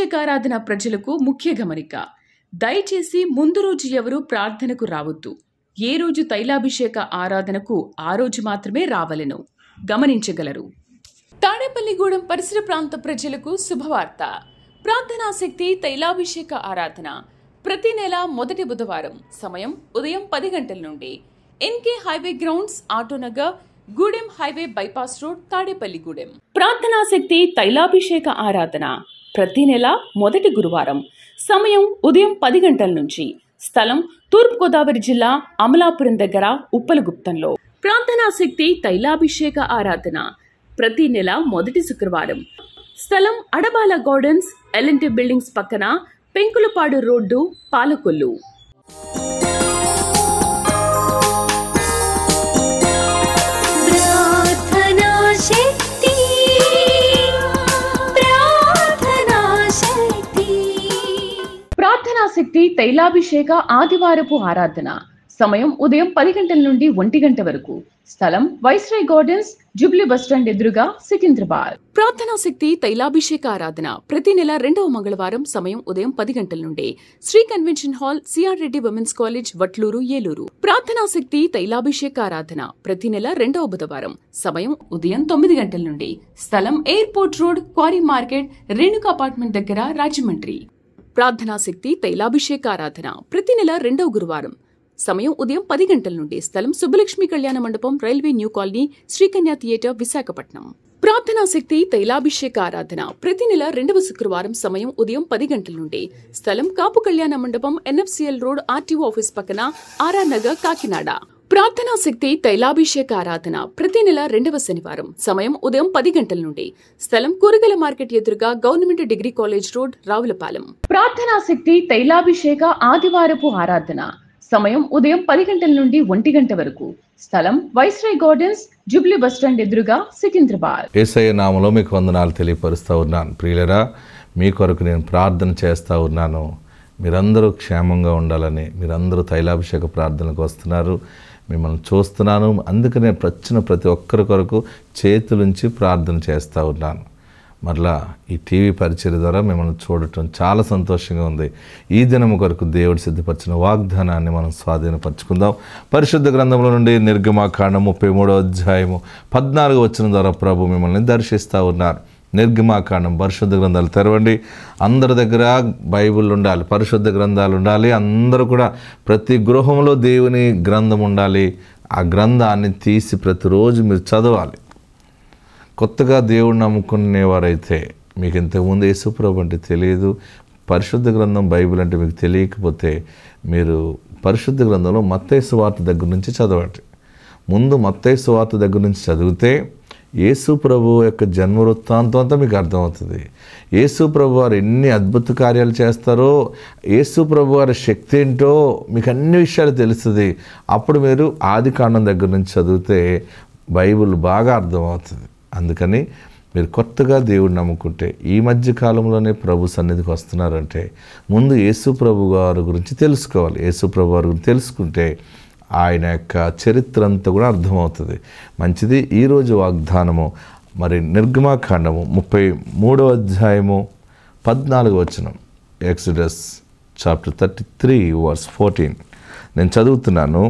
తైలాభిషేకారాధన ప్రజలకు ముఖ్య గమనిక దయచేసి ముందు రోజు ఎవరు ప్రార్థనకు రావద్దు ఏ రోజు తైలాభిషేక ఆరాధనకు ఆ రోజు మాత్రమే రావలెను గమనించగలరు తాడేపల్లిగూడెం పరిసర ప్రాంత ప్రజలకు శుభవార్త ప్రార్థనాశక్తి తైలాభిషేక ఆరాధన ప్రతి నెల మొదటి బుధవారం సమయం ఉదయం పది గంటల నుండి NK highway grounds Autonagar Gudem highway bypass road Tadepalligudem ప్రార్థనాశక్తి తైలాభిషేక ఆరాధన ప్రతి నెల మొదటి గురువారం సమయం ఉదయం పది గంటల నుంచి స్థలం తూర్పుగోదావరి జిల్లా అమలాపురం దగ్గర ఉప్పలగుప్తంలో ప్రార్థనాశక్తి తైలాభిషేక ఆరాధన ప్రతి నెల మొదటి శుక్రవారం స్థలం అడబాల గార్డెన్స్ ఎల్ఎన్టీ బిల్డింగ్స్ పక్కన పెంకులపాడు రోడ్డు పాలకొల్లు ప్రార్థనా శక్తి ప్రార్థనా శక్తి ప్రార్థనాశక్తి తైలాభిషేక ఆదివారపు ఆరాధన సమయం ఉదయం పది గంటల నుండి ఒంటి గంట వరకు స్థలం వైస్రాయ్ గార్డెన్స్ జూబ్లీ బస్టాండ్ ఎదురుగా సికింద్రాబాద్ ప్రార్థనాశక్తి తైలాభిషేక ఆరాధన ప్రతి నెల రెండవ మంగళవారం సమయం ఉదయం పది గంటల నుండి Shri convention hall CR Reddy women's college Vatluru Eluru ప్రార్థనాశక్తి తైలాభిషేక ఆరాధన ప్రతి నెల రెండవ బుధవారం సమయం ఉదయం తొమ్మిది గంటల నుండి స్థలం airport road quarry market Renuka apartment దగ్గర రాజమండ్రి ప్రార్థనాశక్తి తైలాభిషేక ఆరాధన ప్రతి నెల రెండవ గురువారం సమయం ఉదయం పది గంటల నుండి స్థలం సుబ్బలక్ష్మి కళ్యాణ మండపం railway new colony Srikanya theatre Visakhapatnam ప్రార్థనాశక్తి తైలాభిషేక ఆరాధన ప్రతి నెల రెండవ శుక్రవారం సమయం ఉదయం పది గంటల నుండి స్థలం కాపు కళ్యాణ మండపం ఎన్ఎఫ్సిఎల్ రోడ్ ఆర్టీఓ ఆఫీస్ పక్కన ఆర్ఆర్ నగర్ కాకినాడ ప్రార్థనాశక్తి తైలాభిషేక ఆరాధన ప్రతి నెల రెండవ శనివారం సమయం ఉదయం పది గంటల నుండి స్థలం కూరగాయల మార్కెట్ ఎదురుగా government degree college road Ravulapalem ప్రార్థనాశక్తి తైలాభిషేక ఆదివారపు ఆరాధన సమయం ఉదయం పది గంటల నుండి ఒంటి గంట వరకు స్థలం వైస్రాయ్ గార్డెన్స్ జూబ్లీ బస్టాండ్ ఎదురుగా సికింద్రాబాద్ ఏసయ్య నామలో మీకు వందనాలు తెలియపరుస్తూ ఉన్నాను ప్రియులరా మీ కొరకు నేను ప్రార్థన చేస్తూ ఉన్నాను మీరందరూ క్షేమంగా ఉండాలని మీరందరూ తైలాభిషేక ప్రార్థనకు వస్తున్నారు మిమ్మల్ని చూస్తున్నాను అందుకనే వచ్చిన ప్రతి ఒక్కరి కొరకు చేతులుంచి ప్రార్థన చేస్తూ ఉన్నాను మరలా ఈ టీవీ పరిచయ ద్వారా మిమ్మల్ని చూడటం చాలా సంతోషంగా ఉంది ఈ దినము కొరకు దేవుడు సిద్ధపరిచిన వాగ్దానాన్ని మనం స్వాధీనపరచుకుందాం పరిశుద్ధ గ్రంథంలో నుండి నిర్గమాకాండం ముప్పై మూడో అధ్యాయము పద్నాలుగు వచ్చిన ద్వారా ప్రభు మిమ్మల్ని దర్శిస్తూ ఉన్నారు నిర్గమాకాండం పరిశుద్ధ గ్రంథాలు తెరవండి అందరి దగ్గర బైబిల్ ఉండాలి పరిశుద్ధ గ్రంథాలు ఉండాలి అందరూ కూడా ప్రతి గృహంలో దేవుని గ్రంథం ఉండాలి ఆ గ్రంథాన్ని తీసి ప్రతిరోజు మీరు చదవాలి కొత్తగా దేవుడిని నమ్ముకునేవారైతే మీకు ఇంతకుముందు యేసుప్రభు అంటే తెలియదు పరిశుద్ధ గ్రంథం బైబిల్ అంటే మీకు తెలియకపోతే మీరు పరిశుద్ధ గ్రంథంలో మత్తైసు వార్త దగ్గర నుంచి చదవండి ముందు మత్తైసు వార్త దగ్గర నుంచి చదివితే యేసు ప్రభు యొక్క జన్మ వృత్తాంతం అంతా మీకు అర్థమవుతుంది యేసు ప్రభు వారు ఎన్ని అద్భుత కార్యాలు చేస్తారో యేసు ప్రభు వారి శక్తి ఏంటో మీకు అన్ని విషయాలు తెలుస్తుంది అప్పుడు మీరు ఆది కాండం దగ్గర నుంచి చదివితే బైబిల్ బాగా అర్థమవుతుంది అందుకని మీరు కొత్తగా దేవుడు నమ్ముకుంటే ఈ మధ్య కాలంలోనే ప్రభు సన్నిధికి వస్తున్నారంటే ముందు యేసు ప్రభు గారి గురించి తెలుసుకోవాలి యేసు ప్రభు వారి గురించి తెలుసుకుంటే ఆయన యొక్క చరిత్ర అంతా కూడా అర్థమవుతుంది మంచిది ఈరోజు వాగ్దానము మరి నిర్గమాకాండము ముప్పై మూడవ అధ్యాయము పద్నాలుగు వచనం Exodus chapter thirty three verse fourteen నేను చదువుతున్నాను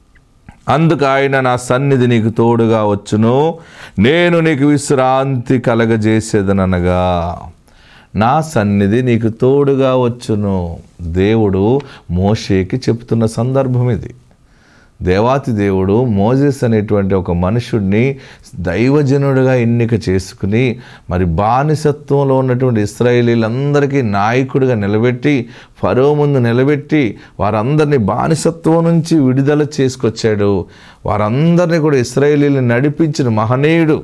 అందుకు ఆయన నా సన్నిధి నీకు తోడుగా వచ్చును నేను నీకు విశ్రాంతి కలగజేసేదనగా నా సన్నిధి నీకు తోడుగా వచ్చును దేవుడు మోషేకి చెప్తున్న సందర్భం ఇది దేవాతి దేవుడు మోజెస్ అనేటువంటి ఒక మనుషుడిని దైవజనుడిగా ఎన్నిక చేసుకుని మరి బానిసత్వంలో ఉన్నటువంటి ఇస్రాయేలీలందరికీ నాయకుడిగా నిలబెట్టి ఫరో ముందు నిలబెట్టి వారందరినీ బానిసత్వం నుంచి విడుదల చేసుకొచ్చాడు వారందరినీ కూడా ఇస్రాయేలీని నడిపించిన మహనీయుడు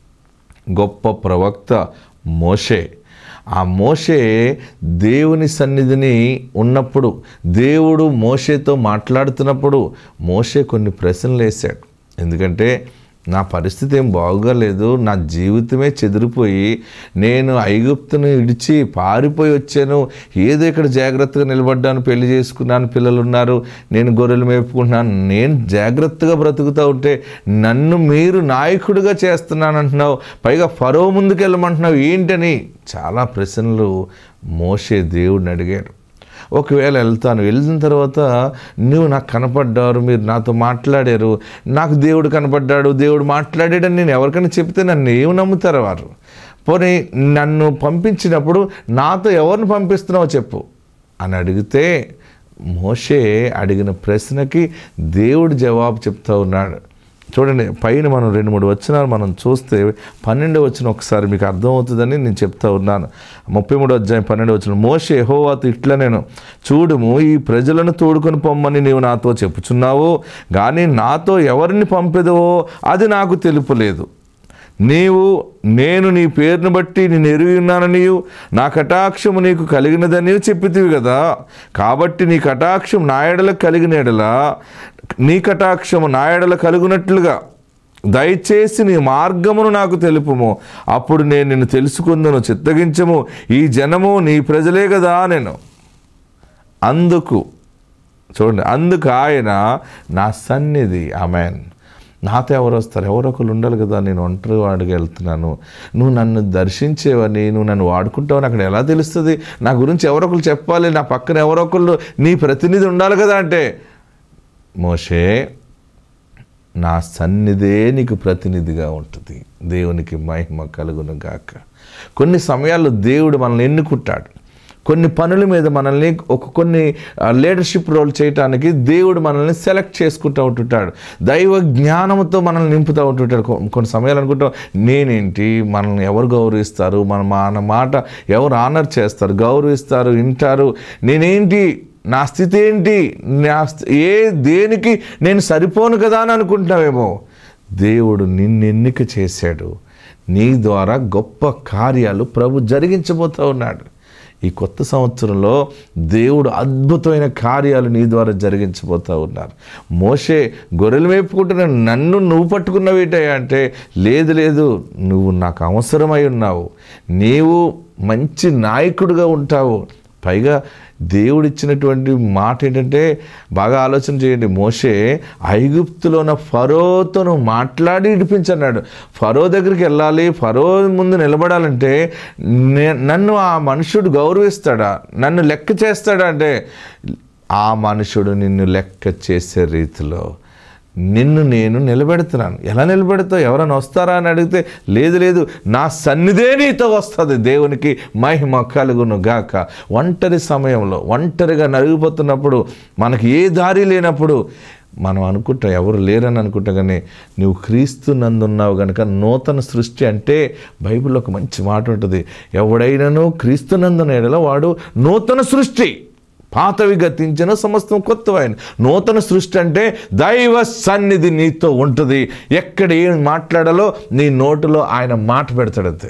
గొప్ప ప్రవక్త మోషే ఆ మోషే దేవుని సన్నిధిని ఉన్నప్పుడు దేవుడు మోషేతో మాట్లాడుతున్నప్పుడు మోషే కొన్ని ప్రశ్నలు వేశాడు ఎందుకంటే నా పరిస్థితి ఏం బాగోలేదు నా జీవితమే చెదిరిపోయి నేను ఐగుప్తును ఇడిచి పారిపోయి వచ్చాను ఏదో ఇక్కడ జాగ్రత్తగా నిలబడ్డాను పెళ్లి చేసుకున్నాను పిల్లలు ఉన్నారు నేను గొర్రెలు మేపుకుంటున్నాను నేను జాగ్రత్తగా బ్రతుకుతూ ఉంటే నన్ను మీరు నాయకుడిగా చేస్తున్నాను అంటున్నావు పైగా ఫరో ముందుకు వెళ్ళమంటున్నావు ఏంటని చాలా ప్రశ్నలు మోసే దేవుడిని అడిగాడు ఒకవేళ వెళ్తాను వెళ్ళిన తర్వాత నువ్వు నాకు కనపడ్డారు మీరు నాతో మాట్లాడారు నాకు దేవుడు కనపడ్డాడు దేవుడు మాట్లాడాడని నేను ఎవరికైనా చెప్తే నన్ను ఏమి నమ్ముతారు వారు పోనీ నన్ను పంపించినప్పుడు నాతో ఎవరిని పంపిస్తున్నావో చెప్పు అని అడిగితే మోషే అడిగిన ప్రశ్నకి దేవుడు జవాబు చెప్తా ఉన్నాడు చూడండి పైన మనం రెండు మూడు వచనాలు మనం చూస్తే పన్నెండు వచ్చిన ఒకసారి మీకు అర్థమవుతుందని నేను చెప్తా ఉన్నాను ముప్పై మూడు అధ్యాయం పన్నెండు వచ్చిన మోషే హోవాతు ఇట్లా నేను చూడుము ఈ ప్రజలను తోడుకొని పొమ్మని నీవు నాతో చెప్పుచున్నావు కానీ నాతో ఎవరిని పంపెదో అది నాకు తెలుపులేదు నీవు నేను నీ పేరును బట్టి నేను ఎరిగి ఉన్నాననియు నా కటాక్షము నీకు కలిగినదని చెప్పితివి కదా కాబట్టి నీ కటాక్షం నా ఎడల కలిగిన ఎడల నీ కటాక్షము నా ఎడల కలుగునట్లుగా దయచేసి నీ మార్గమును నాకు తెలుపుము అప్పుడు నేను నిన్ను తెలుసుకుందును చిత్తగించము ఈ జనము నీ ప్రజలే కదా నేను అందుకు చూడండి అందుకు ఆయన నా సన్నిధి ఆమెన్ నాతో ఎవరు వస్తారు ఎవరో ఒకరు ఉండాలి కదా నేను ఒంటరి వాడికి వెళ్తున్నాను నువ్వు నన్ను దర్శించేవని నువ్వు నన్ను వాడుకుంటావని అక్కడ ఎలా తెలుస్తుంది నా గురించి ఎవరొకరు చెప్పాలి నా పక్కన ఎవరొకళ్ళు నీ ప్రతినిధి ఉండాలి కదా అంటే మోషే నా సన్నిధే నీకు ప్రతినిధిగా ఉంటుంది దేవునికి మహిమ కలుగును గాక కొన్ని సమయాల్లో దేవుడు మనల్ని ఎన్నుకుంటాడు కొన్ని పనుల మీద మనల్ని ఒక కొన్ని లీడర్షిప్ రోల్ చేయటానికి దేవుడు మనల్ని సెలెక్ట్ చేసుకుంటూ ఉంటుంటాడు దైవ జ్ఞానంతో మనల్ని నింపుతూ ఉంటుంటాడు కొ- కొన్ని సమయాలు అనుకుంటాం నేనేంటి మనల్ని ఎవరు గౌరవిస్తారు మన మన మాట ఎవరు ఆనర్ చేస్తారు గౌరవిస్తారు వింటారు నేనేంటి నా స్థితి ఏంటి నా స్థి- ఏ దేనికి నేను సరిపోను కదా అని అనుకుంటున్నావేమో దేవుడు నిన్ను ఎన్నిక చేశాడు నీ ద్వారా గొప్ప కార్యాలు ప్రభు జరిగించబోతూ ఉన్నాడు ఈ కొత్త సంవత్సరంలో దేవుడు అద్భుతమైన కార్యాలు నీ ద్వారా జరిగించబోతూ ఉన్నారు మోషే గొర్రెలు మేపుకుంటున్న నన్ను నువ్వు పట్టుకున్నవేటయ్యా అంటే లేదు లేదు నువ్వు నాకు అవసరమై ఉన్నావు నీవు మంచి నాయకుడిగా ఉంటావు పైగా దేవుడిచ్చినటువంటి మాట ఏంటంటే బాగా ఆలోచన చేయండి మోషే ఐగుప్తులో ఉన్న ఫరోతోను మాట్లాడి ఇడిపించన్నాడు ఫరో దగ్గరికి వెళ్ళాలి ఫరో ముందు నిలబడాలంటే నే- నన్ను ఆ మనుషుడు గౌరవిస్తాడా నన్ను లెక్క చేస్తాడా అంటే ఆ మనుషుడు నిన్ను లెక్క చేసే రీతిలో నిన్ను నేను నిలబెడుతున్నాను ఎలా నిలబెడతావు ఎవరైనా వస్తారా అని అడిగితే లేదు లేదు నా సన్నిధే నీతో వస్తుంది దేవునికి మహిమ కలుగును గాక ఒంటరి సమయంలో ఒంటరిగా నలిగిపోతున్నప్పుడు మనకి ఏ దారి లేనప్పుడు మనం అనుకుంటాం ఎవరు లేరని అనుకుంటాం కానీ నువ్వు క్రీస్తు నందున్నావు కనుక నూతన సృష్టి అంటే బైబిల్లో ఒక మంచి మాట ఉంటుంది ఎవడైనాను క్రీస్తు నందున ఎడల వాడు నూతన సృష్టి పాతవి గతించిన సమస్తం కొత్తవైన నూతన సృష్టి అంటే దైవ సన్నిధి నీతో ఉంటుంది ఎక్కడ ఏం మాట్లాడాలో నీ నోటిలో ఆయన మాట పెడతాడంతే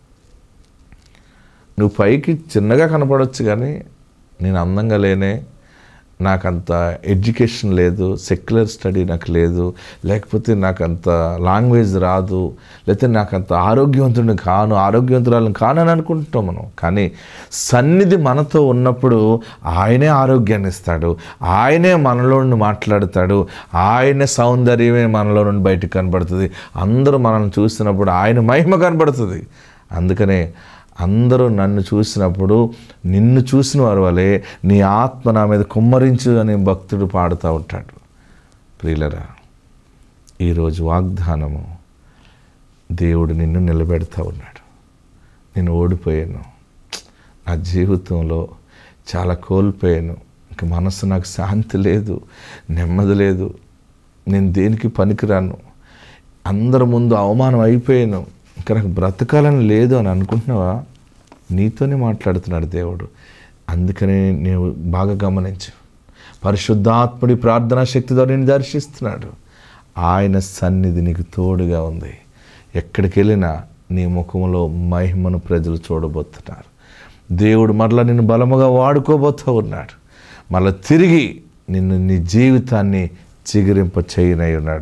నువ్వు పైకి చిన్నగా కనపడవచ్చు కానీ నేను అందంగా లేనే నాకంత ఎడ్యుకేషన్ లేదు సెక్యులర్ స్టడీ నాకు లేదు లేకపోతే నాకంత లాంగ్వేజ్ రాదు లేకపోతే నాకంత ఆరోగ్యవంతుడిని కాను ఆరోగ్యవంతురాలను కానని అనుకుంటాం మనం కానీ సన్నిధి మనతో ఉన్నప్పుడు ఆయనే ఆరోగ్యాన్ని ఇస్తాడు ఆయనే మనలో నుండి మాట్లాడతాడు ఆయన సౌందర్యమే మనలో నుండి బయటకు కనబడుతుంది అందరూ మనల్ని చూసినప్పుడు ఆయన మహిమ కనబడుతుంది అందుకనే అందరూ నన్ను చూసినప్పుడు నిన్ను చూసిన వారి వలె నీ ఆత్మ నా మీద కుమ్మరించు అని భక్తుడు పాడుతూ ఉంటాడు ప్రియులరా ఈరోజు వాగ్దానము దేవుడు నిన్ను నిలబెడతా ఉన్నాడు నేను ఓడిపోయాను నా జీవితంలో చాలా కోల్పోయాను ఇంక మనసు నాకు శాంతి లేదు నెమ్మది లేదు నేను దేనికి పనికిరాను అందరి ముందు అవమానం అయిపోయాను ఇంకా నాకు బ్రతకాలని లేదు అని అనుకుంటున్నావా నీతోనే మాట్లాడుతున్నాడు దేవుడు అందుకనే నేను బాగా గమనించు పరిశుద్ధాత్ముడి ప్రార్థనా శక్తి ద్వారా నేను దర్శిస్తున్నాడు ఆయన సన్నిధి నీకు తోడుగా ఉంది ఎక్కడికి వెళ్ళినా నీ ముఖంలో మహిమను ప్రజలు చూడబోతున్నారు దేవుడు మరలా నిన్ను బలముగా వాడుకోబోతూ ఉన్నాడు మళ్ళీ తిరిగి నిన్ను నీ జీవితాన్ని చిగురింప చేయనై ఉన్నాడు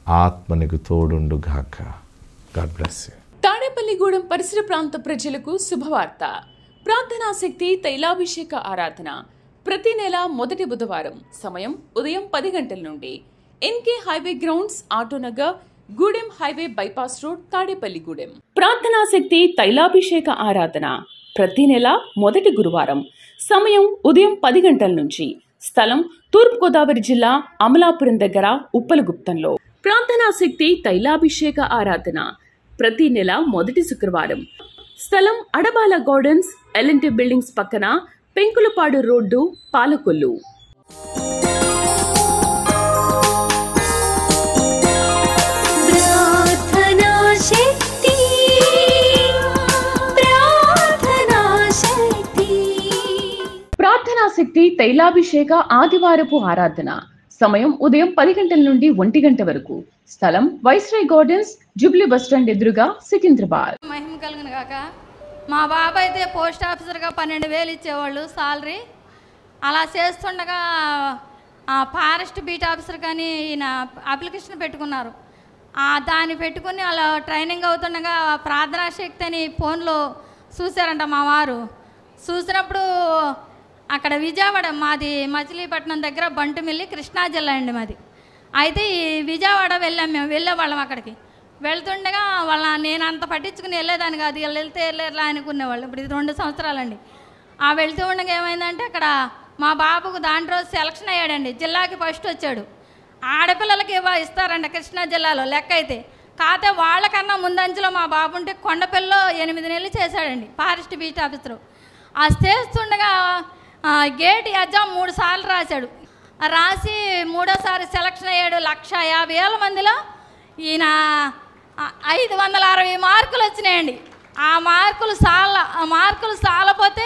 ఆత్మ నీకు తోడుండు గాక గాడ్ బ్లెస్ యూ తాడేపల్లిగూడెం పరిసర ప్రాంత ప్రజలకు శుభవార్త ప్రార్థనా శక్తి తైలాభిషేక ఆరాధన ప్రతి నెల మొదటి బుధవారం సమయం ఉదయం పది గంటల నుండి NK highway grounds Autonagar Gudem highway bypass road Tadepalligudem ప్రార్థనా శక్తి తైలాభిషేక ఆరాధన ప్రతి నెల మొదటి గురువారం సమయం ఉదయం పది గంటల నుంచి స్థలం తూర్పుగోదావరి జిల్లా అమలాపురం దగ్గర ఉప్పలగుప్తంలో ప్రార్థనా శక్తి తైలాభిషేక ఆరాధన ప్రతి నెల మొదటి శుక్రవారం స్థలం అడబాల గార్డెన్స్ ఎల్ఎన్టీ బిల్డింగ్స్ పక్కన పెంకులపాడు రోడ్డు పాలకొల్లు ప్రార్థనా శక్తి ప్రార్థనా శక్తి ప్రార్థనా శక్తి తైలాభిషేక ఆదివారపు ఆరాధన సమయం ఉదయం పది గంటల నుండి ఒంటి గంట వరకు స్థలం వైస్రాయ్ గార్డెన్స్ జూబ్లీ బస్టాండ్ ఎదురుగా సికింద్రాబాద్ మహిమ కలిగిన కాక మా బాబు అయితే పోస్ట్ ఆఫీసర్గా పన్నెండు వేలు ఇచ్చేవాళ్ళు సాలరీ అలా చేస్తుండగా ఆ ఫారెస్ట్ బీట్ ఆఫీసర్ కానీ ఈయన అప్లికేషన్ పెట్టుకున్నారు ఆ దాన్ని పెట్టుకుని అలా ట్రైనింగ్ అవుతుండగా ప్రార్థనా శక్తి అని ఫోన్లో చూశారంట మా వారు చూసినప్పుడు అక్కడ విజయవాడ మాది మచిలీపట్నం దగ్గర బంటుమిల్లి కృష్ణా జిల్లా అండి మాది అయితే ఈ విజయవాడ వెళ్ళాం మేము వెళ్ళేవాళ్ళం అక్కడికి వెళ్తుండగా వాళ్ళ నేను అంత పట్టించుకుని వెళ్ళేదాన్ని కాదు వీళ్ళు వెళ్తే వెళ్ళేలా అనుకునేవాళ్ళు ఇప్పుడు ఇది రెండు సంవత్సరాలండి ఆ వెళ్తూ ఉండగా ఏమైందంటే అక్కడ మా బాబుకు దాంట్లో సెలక్షన్ అయ్యాడండి జిల్లాకి ఫస్ట్ వచ్చాడు ఆడపిల్లలకి ఇవ్వ ఇస్తారంట కృష్ణా జిల్లాలో లెక్క అయితే కాకపోతే వాళ్ళకన్నా ముందంచులో మా బాబు ఉంటే కొండపిల్లో ఎనిమిది నెలలు చేశాడండి ఫారెస్ట్ బీచ్ ఆఫీసరు ఆ చేస్తుండగా ఆ, గేట్ ఎగ్జామ్ మూడు సార్లు రాశాడు ఆ రాసి మూడోసారి సెలక్షన్ అయ్యాడు లక్ష యాభై వేల మందిలో ఈయన ఆ, ఐదు వందల అరవై మార్కులు వచ్చినాయండి ఆ మార్కులు సాల ఆ మార్కులు సాలపోతే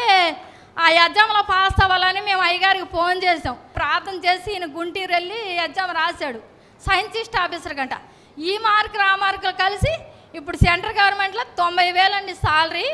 ఆ ఎగ్జామ్లో పాస్ అవ్వాలని మేము అయ్యగారికి ఫోన్ చేసాం ప్రార్థన చేసి ఈయన గుంటూరు వెళ్ళి ఎగ్జామ్ రాశాడు సైంటిస్ట్ ఆఫీసర్ గంట ఈ మార్కులు ఆ మార్కులు కలిసి ఇప్పుడు సెంట్రల్ గవర్నమెంట్లో తొంభై వేలండి సాలరీ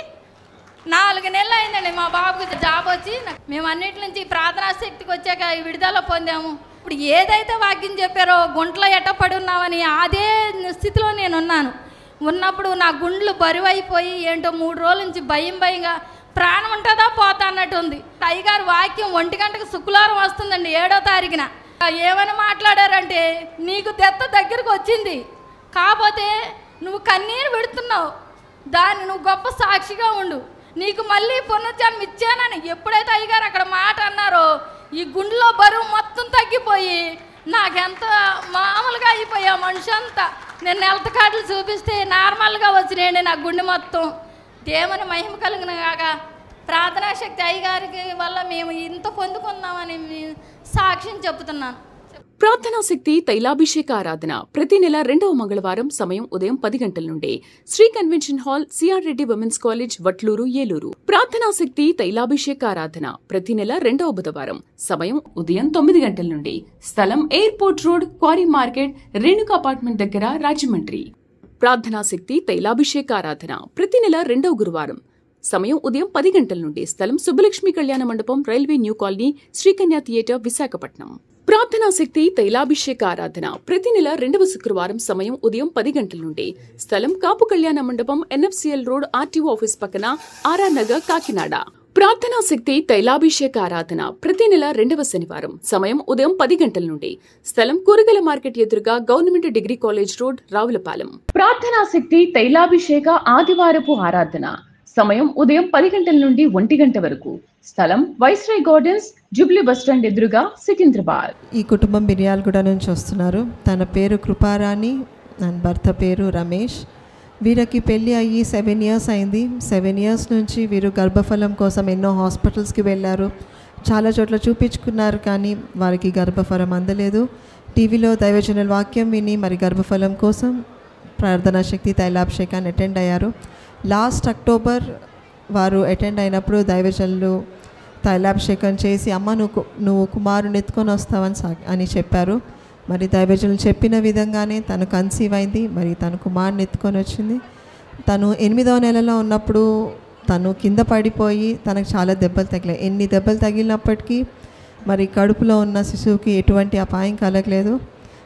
నాలుగు నెలలు అయిందండి మా బాబుకి జాబ్ వచ్చి మేము అన్నిటి నుంచి ప్రార్థనా శక్తికి వచ్చాక ఈ విడుదల పొందాము ఇప్పుడు ఏదైతే వాక్యం చెప్పారో గుంట్లో ఎట్టపడి ఉన్నామని అదే స్థితిలో నేను ఉన్నాను ఉన్నప్పుడు నా గుండ్లు బరువైపోయి ఏంటో మూడు రోజుల నుంచి భయం భయంగా ప్రాణం ఉంటుందా పోతా అన్నట్టు ఉంది అయ్యగారు వాక్యం ఒంటి గంటకు శుక్రవారం వస్తుందండి ఏడో తారీఖున ఏమని మాట్లాడారంటే నీకు దెత్త దగ్గరకు వచ్చింది కాకపోతే నువ్వు కన్నీరు పెడుతున్నావు దాన్ని నువ్వు గొప్ప సాక్షిగా ఉండు నీకు మళ్ళీ పునర్జన్మ ఇచ్చానని ఎప్పుడైతే అయ్యగారు అక్కడ మాట అన్నారో ఈ గుండెలో బరువు మొత్తం తగ్గిపోయి నాకెంత మామూలుగా అయిపోయా మనిషి అంతా నేను నెలత కార్డులు చూపిస్తే నార్మల్గా వచ్చినాయండి నా గుండె మొత్తం దేవుని మహిమ కలిగిన కాక ప్రార్థనా శక్తి అయ్యగారికి వల్ల మేము ఇంత పొందుకున్నామని మీ- సాక్ష్యం చెప్తున్నాను ప్రార్థనా శక్తి తైలాభిషేక ఆరాధన ప్రతి నెల రెండవ మంగళవారం సమయం ఉదయం పది గంటల నుండి Shri convention hall CR Reddy women's college Vatluru Eluru ప్రార్థనా శక్తి తైలాభిషేక ఆరాధన ప్రతి నెల రెండవ బుధవారం సమయం ఉదయం తొమ్మిది గంటల నుండి స్థలం airport road quarry market Renuka apartment దగ్గర రాజమండ్రి ప్రార్థనా శక్తి తైలాభిషేక ఆరాధన ప్రతి నెల రెండవ గురువారం సమయం ఉదయం పది గంటల నుండి స్థలం సుబ్బలక్ష్మి కళ్యాణ మండపం railway new colony Srikanya theatre Visakhapatnam ప్రార్థనా శక్తి తైలాభిషేక ఆరాధన ప్రతి నెల రెండవ శుక్రవారం సమయం ఉదయం పది గంటల నుండి స్థలం కాపు కళ్యాణ మండపం ఎన్ఎఫ్సిఎల్ రోడ్ ఆర్టీఓ ఆఫీస్ పక్కన ఆర్ఆర్ నగర్ కాకినాడ ప్రార్థనా శక్తి తైలాభిషేక ఆరాధన ప్రతి నెల రెండవ శనివారం సమయం ఉదయం పది గంటల నుండి స్థలం కూరగాయల మార్కెట్ ఎదురుగా government degree college road Ravulapalem ప్రార్థనా శక్తి తైలాభిషేక ఆదివారపు ఆరాధన సమయం ఉదయం పది గంటల నుండి ఒంటి గంట వరకు స్థలం వైస్రాయ్ గార్డెన్స్ జూబ్లీ బస్టాండ్ ఎదురుగా సికింద్రాబాద్ ఈ కుటుంబం బిర్యాలగూడ నుంచి వస్తున్నారు తన పేరు కృపారాణి అండ్ భర్త పేరు రమేష్ వీరికి పెళ్ళి అయ్యి సెవెన్ ఇయర్స్ అయింది సెవెన్ ఇయర్స్ నుంచి వీరు గర్భఫలం కోసం ఎన్నో హాస్పిటల్స్కి వెళ్ళారు చాలా చోట్ల చూపించుకున్నారు కానీ వారికి గర్భఫలం అందలేదు టీవీలో దైవజనుల వాక్యం విని మరి గర్భఫలం కోసం ప్రార్థనా శక్తి తైలాభిషేకాన్ని అటెండ్ అయ్యారు లాస్ట్ అక్టోబర్ వారు అటెండ్ అయినప్పుడు దైవజనులు తైలాభిషేకం చేసి అమ్మ నువ్వు కు- నువ్వు కుమారుని ఎత్తుకొని వస్తావని సా అని చెప్పారు మరి దైవజనులు చెప్పిన విధంగానే తను కన్సీవ్ అయింది మరి తను కుమారుని ఎత్తుకొని వచ్చింది తను ఎనిమిదవ నెలలో ఉన్నప్పుడు తను కింద పడిపోయి తనకు చాలా దెబ్బలు తగిలాయి ఎన్ని దెబ్బలు తగిలినప్పటికీ మరి కడుపులో ఉన్న శిశువుకి ఎటువంటి అపాయం కలగలేదు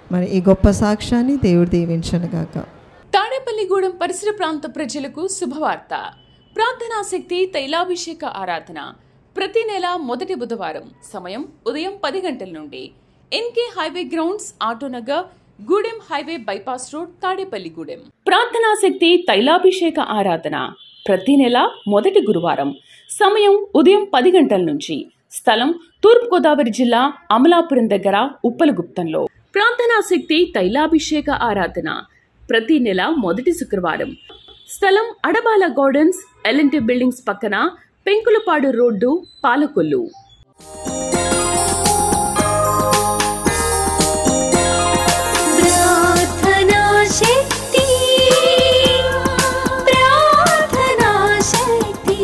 మరి ఈ గొప్ప సాక్ష్యాన్ని దేవుడు దీవించనుగాక తాడేపల్లిగూడెం పరిసర ప్రాంత ప్రజలకు శుభవార్త ప్రార్థనా శక్తి తైలాభిషేక ఆరాధన ప్రతి నెల మొదటి బుధవారం సమయం ఉదయం పది గంటల నుండి NK highway grounds Autonagar Gudem highway bypass road Tadepalligudem ప్రార్థనా శక్తి తైలాభిషేక ఆరాధన ప్రతి నెల మొదటి గురువారం సమయం ఉదయం పది గంటల నుంచి స్థలం తూర్పుగోదావరి జిల్లా అమలాపురం దగ్గర ఉప్పలగుప్తంలో ప్రార్థనా శక్తి తైలాభిషేక ఆరాధన ప్రతి నెల మొదటి శుక్రవారం స్థలం అడబాల గార్డెన్స్ ఎల్ఎన్టీ బిల్డింగ్స్ పక్కన పెంకులపాడు రోడ్డు పాలకొల్లు ప్రార్థనా శక్తి ప్రార్థనా శక్తి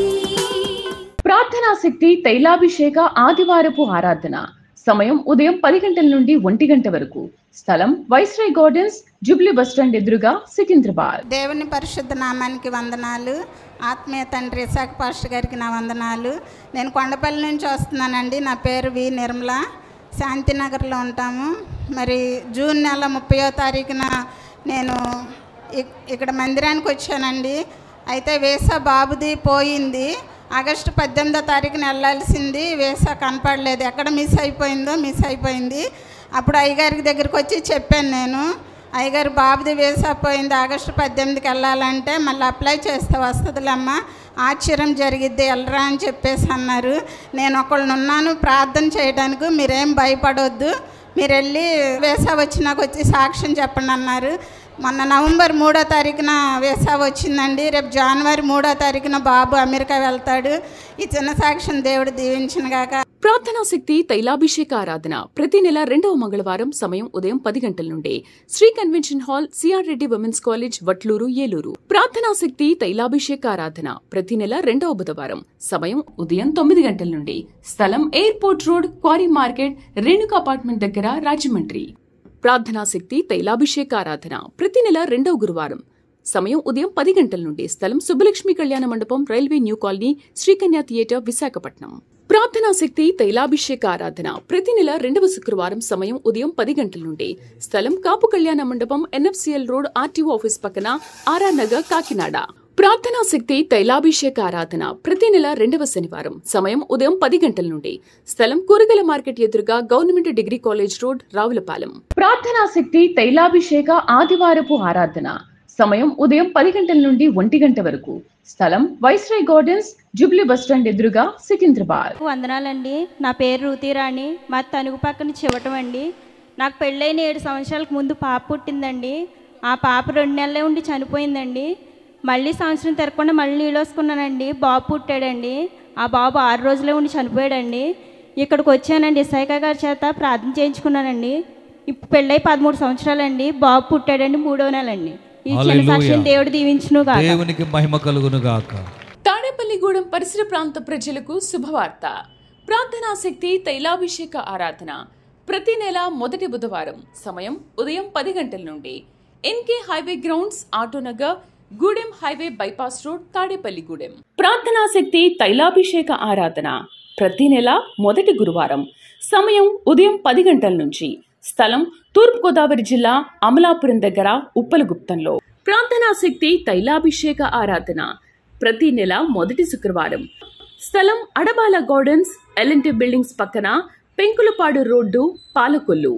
ప్రార్థనా శక్తి తైలాభిషేక ఆదివారపు ఆరాధన సమయం ఉదయం పది గంటల నుండి ఒంటి గంట వరకు స్థలం వైస్రాయ్ గార్డెన్స్ జూబ్లీ బస్టాండ్ ఎదురుగా సికింద్రాబాద్ దేవుని పరిశుద్ధ నామానికి వందనాలు ఆత్మీయ తండ్రి ఇసాక్ పాస్టర్ గారికి నా వందనాలు నేను కొండపల్లి నుంచి వస్తున్నానండి నా పేరు వి నిర్మల శాంతినగర్లో ఉంటాము మరి జూన్ నెల ముప్పయో తారీఖున నేను ఇక్- ఇక్కడ మందిరానికి వచ్చానండి అయితే వేసా బాబుది పోయింది ఆగస్టు పద్దెనిమిదో తారీఖున వెళ్ళాల్సింది వేసా కనపడలేదు ఎక్కడ మిస్ అయిపోయిందో మిస్ అయిపోయింది అప్పుడు అయ్యగారికి దగ్గరికి వచ్చి చెప్పాను నేను అయ్యగారు బాబుది వేసా పోయింది ఆగస్టు పద్దెనిమిదికి వెళ్ళాలంటే మళ్ళీ అప్లై చేస్తే వస్తుందిలేమ్మా ఆశ్చర్యం జరిగిద్ది వెళ్ళరా అని చెప్పేసి అన్నారు నేను ఒకళ్ళని ఉన్నాను ప్రార్థన చేయడానికి మీరేం భయపడొద్దు మీరు వెళ్ళి వేసా వచ్చినాక వచ్చి సాక్ష్యం చెప్పండి అన్నారు మొన్న నవంబర్ మూడో తారీఖున వేసా వచ్చిందండి రేపు జనవరి మూడో తారీఖున బాబు అమెరికా వెళ్తాడు ఈ చిన్న సాక్ష్యం దేవుడు దీవించిన గాక ప్రార్థనా శక్తి తైలాభిషేక ఆరాధన ప్రతి నెల రెండవ మంగళవారం సమయం ఉదయం పది గంటల నుండి Shri convention hall CR Reddy women's college Vatluru Eluru ప్రార్థనా శక్తి తైలాభిషేక ఆరాధన ప్రతి నెల రెండవ బుధవారం సమయం ఉదయం తొమ్మిది గంటల నుండి స్థలం airport road quarry market Renuka apartment దగ్గర రాజమండ్రి ప్రార్థనా శక్తి తైలాభిషేక ఆరాధన ప్రతి నెల రెండవ గురువారం సమయం ఉదయం పది గంటల నుండి స్థలం సుబ్బలక్ష్మి కళ్యాణ మండపం railway new colony Srikanya theatre Visakhapatnam ప్రార్థనా శక్తి తైలాభిషేక ఆరాధన ప్రతి నెల రెండవ శుక్రవారం సమయం ఉదయం పది గంటల నుండి స్థలం కాపు కళ్యాణ మండపం ఎన్ఎఫ్సిఎల్ రోడ్ ఆర్టీఓ ఆఫీస్ పక్కన ఆర్ఆర్ నగర్ కాకినాడ ప్రార్థనా శక్తి తైలాభిషేక ఆరాధన ప్రతి నెల రెండవ శనివారం సమయం ఉదయం పది గంటల నుండి స్థలం కూరగాయల మార్కెట్ ఎదురుగా government degree college road Ravulapalem ప్రార్థనా శక్తి తైలాభిషేక ఆదివారపు ఆరాధన సమయం ఉదయం పది గంటల నుండి ఒంటి గంట వరకు స్థలం వైస్రాయ్ గార్డెన్స్ జూబ్లీ బస్టాండ్ ఎదురుగా సికింద్రాబాద్ వందనాలండి నా పేరు రుతిరాణి మా తణుకు పక్కన చివటం అండి నాకు పెళ్ళైన ఏడు సంవత్సరాలకు ముందు పాప పుట్టిందండి ఆ పాప రెండు నెలలే ఉండి చనిపోయిందండి మళ్ళీ సంవత్సరం తిరగకుండా మళ్ళీ నీళ్ళోసుకున్నానండి బాబు పుట్టాడండి ఆ బాబు ఆరు రోజులే ఉండి చనిపోయాడండి ఇక్కడికి వచ్చానండి ఇసాయిక గారి చేత ప్రార్థన చేయించుకున్నానండి ఇప్పుడు పెళ్ళై పదమూడు సంవత్సరాలండి బాబు పుట్టాడండి మూడో నెలండి ఈ చిన్న హల్లెలూయా. సాక్ష్యం దేవుడు దీవించును కాక దేవునికి మహిమ కలుగును గాక తాడేపల్లిగూడెం పరిసర ప్రాంత ప్రజలకు శుభవార్త ప్రార్థనా శక్తి తైలాభిషేక ఆరాధన ప్రతి నెల మొదటి బుధవారం సమయం ఉదయం పది గంటల నుండి NK highway grounds Autonagar Gudem highway bypass road Tadepalligudem ప్రార్థనా శక్తి తైలాభిషేక ఆరాధన ప్రతి నెల మొదటి గురువారం సమయం ఉదయం పది గంటల నుంచి స్థలం తూర్పుగోదావరి జిల్లా అమలాపురం దగ్గర ఉప్పలగుప్తంలో ప్రార్థనా శక్తి తైలాభిషేక ఆరాధన ప్రతి నెల మొదటి శుక్రవారం స్థలం అడబాల గార్డెన్స్ ఎల్ఎన్టీ బిల్డింగ్స్ పక్కన పెంకులపాడు రోడ్డు పాలకొల్లు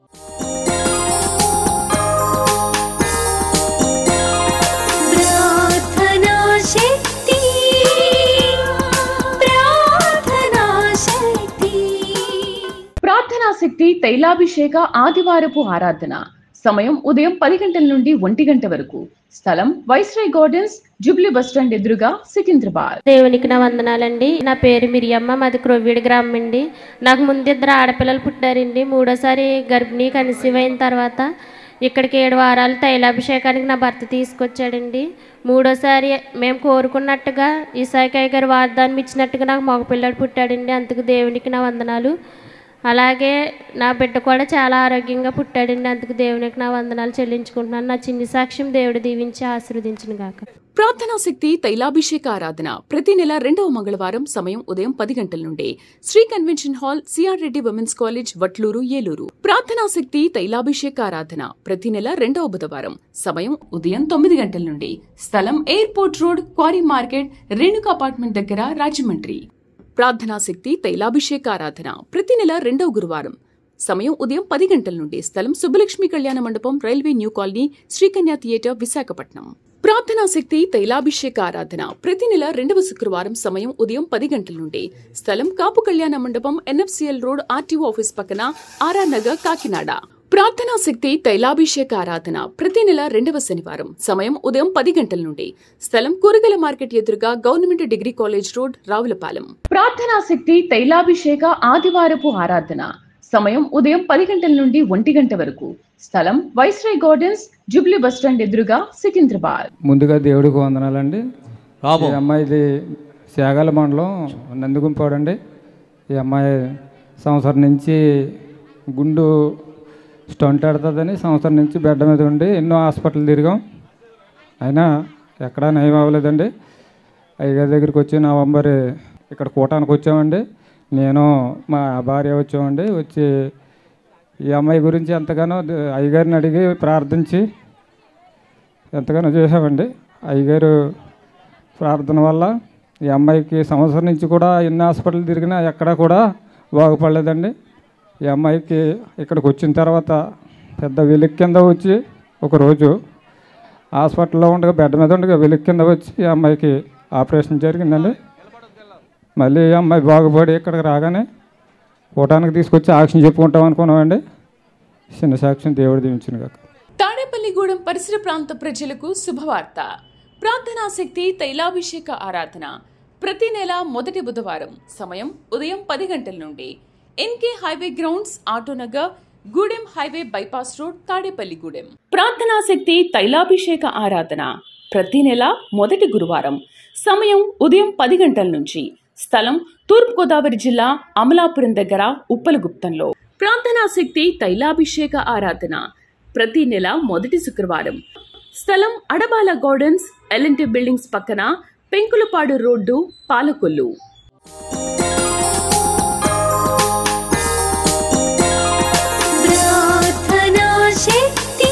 ప్రార్థనా శక్తి ప్రార్థనా శక్తి ప్రార్థనా శక్తి తైలాభిషేక ఆదివారపు ఆరాధన సమయం ఉదయం పది గంటల నుండి ఒంటి గంట వరకు స్థలం వైస్రాయ్ గార్డెన్స్ జూబ్లీ బస్టాండ్ ఎదురుగా సికింద్రాబాద్ దేవునికి నా వందనాలండి నా పేరు మిరియమ్మ మాది క్రొవ్వీడి గ్రామం అండి నాకు ముందు ఇద్దరు ఆడపిల్లలు పుట్టారండి మూడోసారి గర్భిణీ కన్సీవ్ అయిన తర్వాత ఇక్కడికి ఏడు వారాలు తైలాభిషేకానికి నా భర్త తీసుకొచ్చాడండి మూడోసారి మేము కోరుకున్నట్టుగా ఈసాయికాయ గారు వాగ్దానం ఇచ్చినట్టుగా నాకు మగపిల్లడు పుట్టాడండి అందుకు దేవునికి నా వందనాలు అలాగే నా బిడ్డ కూడా చాలా ఆరోగ్యంగా పుట్టాడండి అందుకు దేవునికి నా వందనాలు చెల్లించుకుంటున్నాను నా చిన్ని సాక్ష్యం దేవుడు దీవించి ఆశీర్వదించిన గాక ప్రార్థనా శక్తి తైలాభిషేక ఆరాధన ప్రతి నెల రెండవ మంగళవారం సమయం ఉదయం పది గంటల నుండి Shri convention hall CR Reddy women's college Vatluru Eluru ప్రార్థనా శక్తి తైలాభిషేక ఆరాధన ప్రతి నెల రెండవ బుధవారం సమయం ఉదయం తొమ్మిది గంటల నుండి స్థలం airport road quarry market Renuka apartment దగ్గర రాజమండ్రి ప్రార్థనా శక్తి తైలాభిషేక ఆరాధన ప్రతి నెల రెండవ గురువారం సమయం ఉదయం పది గంటల నుండి స్థలం సుబ్బలక్ష్మి కళ్యాణ మండపం railway new colony Srikanya theatre Visakhapatnam ప్రార్థనా శక్తి తైలాభిషేక ఆరాధన ప్రతి నెల రెండవ శుక్రవారం సమయం ఉదయం పది గంటల నుండి స్థలం కాపు కళ్యాణ మండపం ఎన్ఎఫ్సిఎల్ రోడ్ ఆర్టీఓ ఆఫీస్ పక్కన ఆర్ఆర్ నగర్ కాకినాడ ప్రార్థనా శక్తి తైలాభిషేక ఆరాధన ప్రతి నెల రెండవ శనివారం సమయం ఉదయం పది గంటల నుండి స్థలం కూరగాయల మార్కెట్ ఎదురుగా government degree college road Ravulapalem ప్రార్థనా శక్తి తైలాభిషేక ఆదివారపు ఆరాధన సమయం ఉదయం పది గంటల నుండి ఒంటి గంట వరకు స్థలం వైస్రాయ్ గార్డెన్స్ జూబ్లీ బస్టాండ్ ఎదురుగా సికింద్రాబాద్ ముందుగా దేవుడికి వందనాలండి రాము. ఈ అమ్మాయిది శాగల మండలం నందిగుంపాడండి ఈ అమ్మాయి సంవత్సరం నుంచి గుండు స్టంట్ ఆడుతుందని సంవత్సరం నుంచి బెడ్ మీద ఉండి ఎన్నో హాస్పిటల్ తిరిగాం అయినా ఎక్కడా నయం అవ్వలేదండి అయ్యగారి దగ్గరికి వచ్చి నవంబర్ ఇక్కడ కూటానికి వచ్చామండి నేను మా భార్య వచ్చామండి వచ్చి ఈ అమ్మాయి గురించి ఎంతగానో ద- అయ్యగారిని అడిగి ప్రార్థించి ఎంతగానో చేసామండి అయ్యగారు ప్రార్థన వల్ల ఈ అమ్మాయికి సంవత్సరం నుంచి కూడా ఎన్ని హాస్పిటల్ తిరిగినా ఎక్కడా కూడా బాగుపడలేదండి ఈ అమ్మాయికి ఇక్కడికి వచ్చిన తర్వాత పెద్ద వెలికి కింద వచ్చి ఒకరోజు హాస్పిటల్లో ఉండగా బెడ్ మీద ఉండగా వెలికి కింద వచ్చి ఈ అమ్మాయికి ఆపరేషన్ జరిగిందండి మళ్ళీ ఈ అమ్మాయి బాగుపడి ఇక్కడికి రాగానే కూటానికి తీసుకొచ్చి ఆక్షన్ చెప్పుకుంటాం అనుకున్నామండి చిన్న సాక్ష్యం దేవుడు దీవించిన కాక తాడేపల్లిగూడెం పరిసర ప్రాంత ప్రజలకు శుభవార్త ప్రార్థనా శక్తి తైలాభిషేక ఆరాధన ప్రతి నెల మొదటి బుధవారం సమయం ఉదయం పది గంటల నుండి NK highway grounds Autonagar Gudem highway bypass road Tadepalligudem ప్రార్థనా శక్తి తైలాభిషేక ఆరాధన ప్రతి నెల మొదటి గురువారం సమయం ఉదయం పది గంటల నుంచి స్థలం తూర్పుగోదావరి జిల్లా అమలాపురం దగ్గర ఉప్పలగుప్తంలో ప్రార్థనా శక్తి తైలాభిషేక ఆరాధన ప్రతి నెల మొదటి శుక్రవారం స్థలం అడబాల గార్డెన్స్ ఎల్ఎన్టీ బిల్డింగ్స్ పక్కన పెంకులపాడు రోడ్డు పాలకొల్లు प्रार्थना शक्ति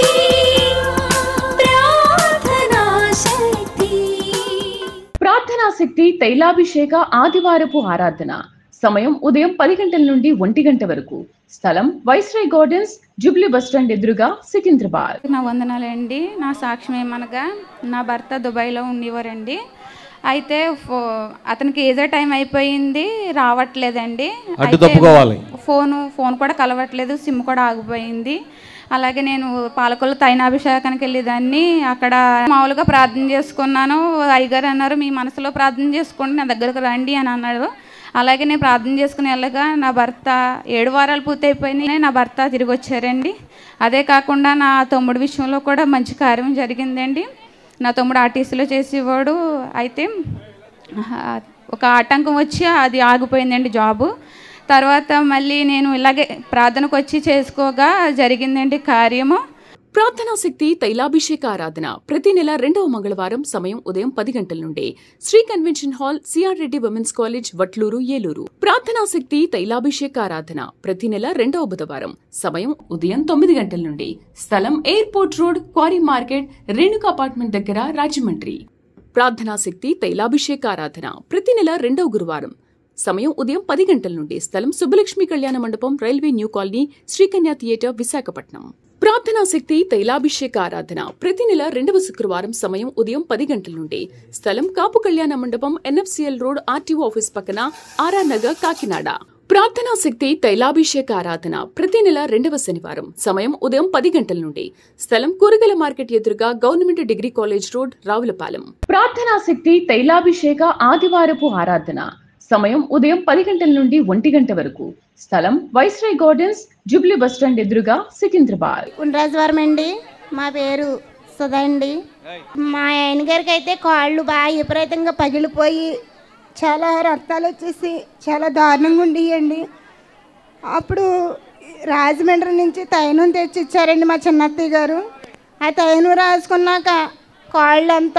प्रार्थना शक्ति ప్రార్థనా శక్తి తైలాభిషేక ఆదివారపు ఆరాధన సమయం ఉదయం పది గంటల నుండి ఒంటి గంట వరకు స్థలం వైస్రాయ్ గార్డెన్స్ జూబ్లీ బస్టాండ్ ఎదురుగా సికింద్రాబాద్ నా వందనాలండి నా సాక్ష్యం ఏమనగా నా భర్త దుబాయ్లో ఉండేవారండి అయితే ఫో- అతనికి ఏదో టైం అయిపోయింది రావట్లేదండి అడ్డు అయితే తప్పుకోవాలి. ఫోను ఫోన్ కూడా కలవట్లేదు సిమ్ కూడా ఆగిపోయింది అలాగే నేను పాలకొల్లు తైనాభిషేకానికి వెళ్ళేదాన్ని అక్కడ మామూలుగా ప్రార్థన చేసుకున్నాను అయ్యగారు అన్నారు మీ మనసులో ప్రార్థన చేసుకోండి నా దగ్గరకు రండి అని అన్నాడు అలాగే నేను ప్రార్థన చేసుకుని వెళ్ళగా నా భర్త ఏడు వారాలు పూర్తయిపోయినాయి నా భర్త తిరిగి వచ్చారండి అదే కాకుండా నా తమ్ముడి విషయంలో కూడా మంచి కార్యం జరిగిందండి నా తమ్ముడు ఆర్టీసీలో చేసేవాడు అయితే ఆ, ఒక ఆటంకం వచ్చి అది ఆగిపోయిందండి జాబు తర్వాత మళ్ళీ నేను ఇలాగే ప్రార్థనకు వచ్చి చేసుకోగా జరిగిందండి కార్యము ప్రార్థనా శక్తి తైలాభిషేక ఆరాధన ప్రతి నెల రెండవ మంగళవారం సమయం ఉదయం పది గంటల నుండి Shri convention hall CR Reddy women's college Vatluru Eluru ప్రార్థనా శక్తి తైలాభిషేక ఆరాధన ప్రతి నెల రెండవ బుధవారం సమయం ఉదయం తొమ్మిది గంటల నుండి స్థలం airport road quarry market Renuka apartment దగ్గర రాజమండ్రి ప్రార్థనా శక్తి తైలాభిషేక ఆరాధన ప్రతి నెల రెండవ గురువారం సమయం ఉదయం పది గంటల నుండి స్థలం సుబ్బలక్ష్మి కళ్యాణ మండపం railway new colony Srikanya theatre Visakhapatnam ప్రార్థనా శక్తి తైలాభిషేక ఆరాధన ప్రతి నెల రెండవ శుక్రవారం సమయం ఉదయం పది గంటల నుండి స్థలం కాపు కళ్యాణ మండపం ఎన్ఎఫ్సిఎల్ రోడ్ ఆర్టీఓ ఆఫీస్ పక్కన ఆర్ఆర్ నగర్ కాకినాడ ప్రార్థనా శక్తి తైలాభిషేక ఆరాధన ప్రతి నెల రెండవ శనివారం సమయం ఉదయం పది గంటల నుండి స్థలం కూరగాయల మార్కెట్ ఎదురుగా government degree college road Ravulapalem ప్రార్థనా శక్తి తైలాభిషేక ఆదివారపు ఆరాధన సమయం ఉదయం పది గంటల నుండి ఒంటి గంట వరకు స్థలం వైస్రాయ్ గార్డెన్స్ జూబ్లీ బస్టాండ్ ఎదురుగా సికింద్రాబాద్ ఉండ్రాజవరం అండి మా పేరు సుధా అండి మా ఆయన గారికి అయితే కాళ్ళు బాగా విపరీతంగా పగిలిపోయి చాలా రక్తాలు వచ్చేసి చాలా దారుణంగా ఉండేయండి అప్పుడు రాజమండ్రి నుంచి తైనం తెచ్చి ఇచ్చారండి మా చిన్నత్తయ్య గారు ఆ తైనం రాసుకున్నాక కాళ్ళు అంతా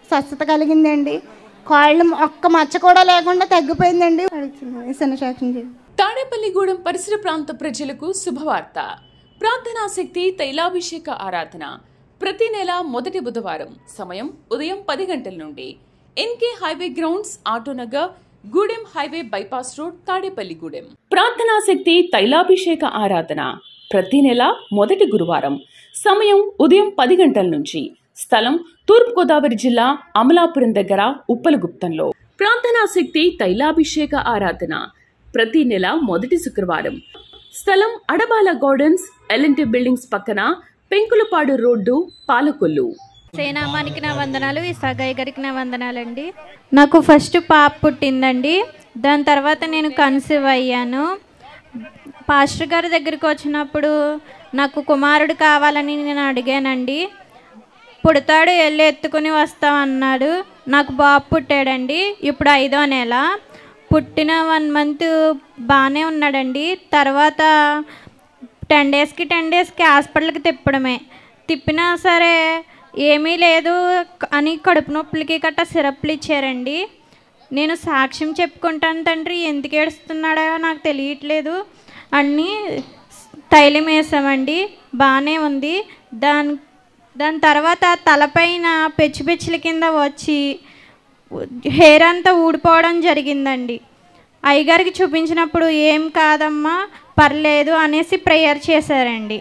స్వస్థత కలిగిందండి కాళ్ళు ఒక్క మచ్చ కూడా లేకుండా తగ్గిపోయిందండి అడుగుతున్నాను. ఈ చిన్న సాక్ష్యం చెప్పు. తాడేపల్లిగూడెం పరిసర ప్రాంత ప్రజలకు శుభవార్త ప్రార్థనా శక్తి తైలాభిషేక ఆరాధన ప్రతి నెల మొదటి బుధవారం సమయం ఉదయం పది గంటల నుండి NK highway grounds Autonagar Gudem highway bypass road Tadepalligudem ప్రార్థనా శక్తి తైలాభిషేక ఆరాధన ప్రతి నెల మొదటి గురువారం సమయం ఉదయం పది గంటల నుంచి స్థలం తూర్పుగోదావరి జిల్లా అమలాపురం దగ్గర ఉప్పలగుప్తంలో ప్రార్థనా శక్తి తైలాభిషేక ఆరాధన ప్రతి నెల మొదటి శుక్రవారం స్థలం అడబాల గార్డెన్స్ ఎల్ఎన్టీ బిల్డింగ్స్ పక్కన పెంకులపాడు రోడ్డు పాలకొల్లు సేనామానికి నా వందనాలు ఈ సగాయి గారికి నా వందనాలండి నాకు ఫస్ట్ పాప పుట్టిందండి దాని తర్వాత నేను కన్సీవ్ అయ్యాను పాస్టర్ గారి దగ్గరికి వచ్చినప్పుడు నాకు కుమారుడు కావాలని నేను అడిగానండి పుడతాడు వెళ్ళి ఎత్తుకుని వస్తాం అన్నాడు నాకు బాబు పుట్టాడండి ఇప్పుడు ఐదో నెల పుట్టిన వన్ మంత్ బాగానే ఉన్నాడండి తర్వాత టెన్ డేస్కి టెన్ డేస్కి హాస్పిటల్కి తిప్పడమే తిప్పినా సరే ఏమీ లేదు అని కడుపు నొప్పులకి గట్టా సిరప్లు ఇచ్చారండి నేను సాక్ష్యం చెప్పుకుంటాను తండ్రి ఎందుకు ఏడుస్తున్నాడో నాకు తెలియట్లేదు అన్నీ తైలం వేసామండి బాగానే ఉంది దాని దాని తర్వాత తలపైన పెచ్చు పెచ్చుల కింద వచ్చి హెయిర్ అంతా ఊడిపోవడం జరిగిందండి అయ్యగారికి చూపించినప్పుడు ఏం కాదమ్మా పర్లేదు అనేసి ప్రేయర్ చేశారండి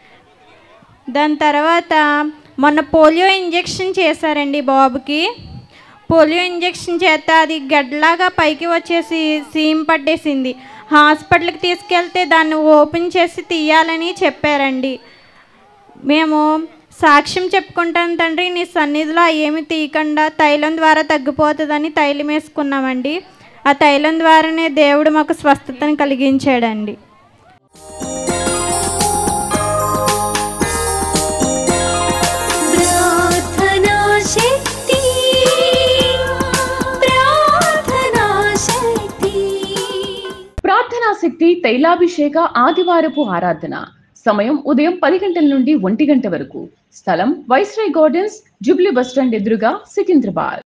దాని తర్వాత మొన్న పోలియో ఇంజెక్షన్ చేశారండి బాబుకి పోలియో ఇంజెక్షన్ చేత అది గడ్డలాగా పైకి వచ్చేసి సీమ్ పట్టేసింది హాస్పిటల్కి తీసుకెళ్తే దాన్ని ఓపెన్ చేసి తీయాలని చెప్పారండి మేము సాక్ష్యం చెప్పుకుంటాను తండ్రి నీ సన్నిధిలో ఏమి తీయకుండా తైలం ద్వారా తగ్గిపోతుందని తైలం వేసుకున్నామండి ఆ తైలం ద్వారానే దేవుడు మాకు స్వస్థతను కలిగించాడండి ప్రార్థనా శక్తి ప్రార్థనా శక్తి ప్రార్థనా శక్తి తైలాభిషేక ఆదివారపు ఆరాధన సమయం ఉదయం పది గంటల నుండి ఒంటి గంట వరకు స్థలం వైస్రాయ్ గార్డెన్స్ జూబ్లీ బస్టాండ్ ఎదురుగా సికింద్రాబాద్